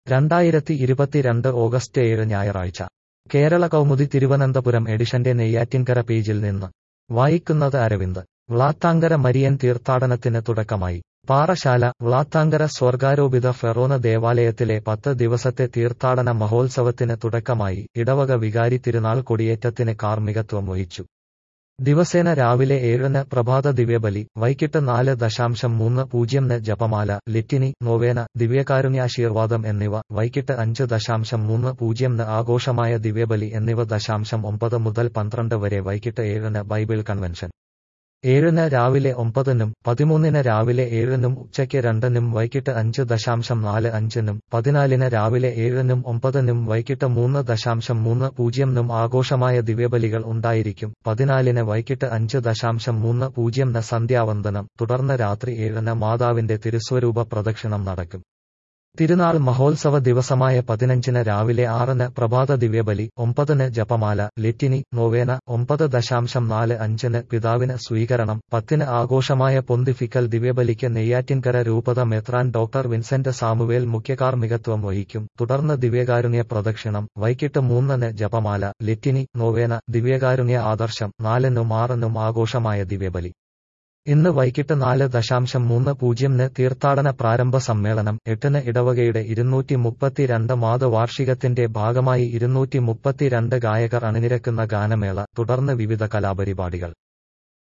രണ്ടായിരത്തി ഇരുപത്തിരണ്ട് ഓഗസ്റ്റ് ഏഴ് ഞായറാഴ്ച കേരള കൗമുദി തിരുവനന്തപുരം എഡിഷന്റെ നെയ്യാറ്റിൻകര പേജിൽ നിന്ന് വായിക്കുന്നത് അരവിന്ദ് വ്ളാത്താങ്കര മരിയൻ തീർത്ഥാടനത്തിന് തുടക്കമായി പാറശാല വ്ളാത്താങ്കര സ്വർഗാരോപിത ഫെറോന ദേവാലയത്തിലെ പത്ത് ദിവസത്തെ തീർത്ഥാടന മഹോത്സവത്തിന് തുടക്കമായി ഇടവക വികാരി തിരുനാൾ കൊടിയേറ്റത്തിന് കാർമ്മികത്വം വഹിച്ചു ദിവസേന രാവിലെ ഏഴിന് പ്രഭാത ദിവ്യബലി വൈകിട്ട് നാല് ദശാംശം മൂന്ന് പൂജ്യംന് ജപമാല ലിറ്റിനി നോവേന ദിവ്യകാരുണ്യാശീർവാദം എന്നിവ വൈകിട്ട് അഞ്ച് ദശാംശം മൂന്ന് പൂജ്യംന് ആഘോഷമായ ദിവ്യബലി എന്നിവ ദശാംശം ഒമ്പത് മുതൽ പന്ത്രണ്ട് വരെ വൈകിട്ട് ഏഴിന് ബൈബിൾ കൺവെൻഷൻ ഏഴിന് രാവിലെ ഒമ്പതിനും പതിമൂന്നിന് രാവിലെ ഏഴിനും ഉച്ചയ്ക്ക് രണ്ടിനും വൈകിട്ട് അഞ്ച് ദശാംശം നാല് അഞ്ചിനും പതിനാലിന് രാവിലെ ഏഴിനും ഒമ്പതിനും വൈകിട്ട് മൂന്ന് ദശാംശം മൂന്ന് പൂജ്യംനും ആഘോഷമായ ദിവ്യബലികൾ ഉണ്ടായിരിക്കും പതിനാലിന് വൈകിട്ട് അഞ്ച് ദശാംശം മൂന്ന് പൂജ്യംന് സന്ധ്യാവന്ദനം തുടർന്ന് രാത്രി ഏഴിന് മാതാവിന്റെ തിരുസ്വരൂപ പ്രദക്ഷിണം നടക്കും തിരുനാൾ മഹോത്സവ ദിവസമായ പതിനഞ്ചിന് രാവിലെ ആറിന് പ്രഭാത ദിവ്യബലി ഒമ്പതിന് ജപമാല ലിറ്റിനി നോവേന ഒമ്പത് ദശാംശം നാല് അഞ്ചിന് പിതാവിന് സ്വീകരണം പത്തിന് ആഘോഷമായ പൊന്തിഫിക്കൽ ദിവ്യബലിക്ക് നെയ്യാറ്റിൻകര രൂപത മെത്രാൻ ഡോക്ടർ വിൻസെന്റ് സാമുവേൽ മുഖ്യകാർമ്മികത്വം വഹിക്കും തുടർന്ന് ദിവ്യകാരുണ്യ പ്രദക്ഷിണം വൈകിട്ട് മൂന്നിന് ജപമാല ലിറ്റിനി നോവേന ദിവ്യകാരുണ്യ ആദർശം നാലിനും ആറിനും ആഘോഷമായ ദിവ്യബലി ഇന്ന് വൈകിട്ട് നാല് ദശാംശം മൂന്ന് പൂജ്യംന് തീർത്ഥാടന പ്രാരംഭ സമ്മേളനം എട്ടിന് ഇടവകയുടെ ഇരുന്നൂറ്റി മുപ്പത്തിരണ്ട് മാത വാർഷികത്തിന്റെ ഭാഗമായി ഇരുന്നൂറ്റി മുപ്പത്തിരണ്ട് ഗായകർ അണിനിരക്കുന്ന ഗാനമേള തുടർന്ന് വിവിധ കലാപരിപാടികൾ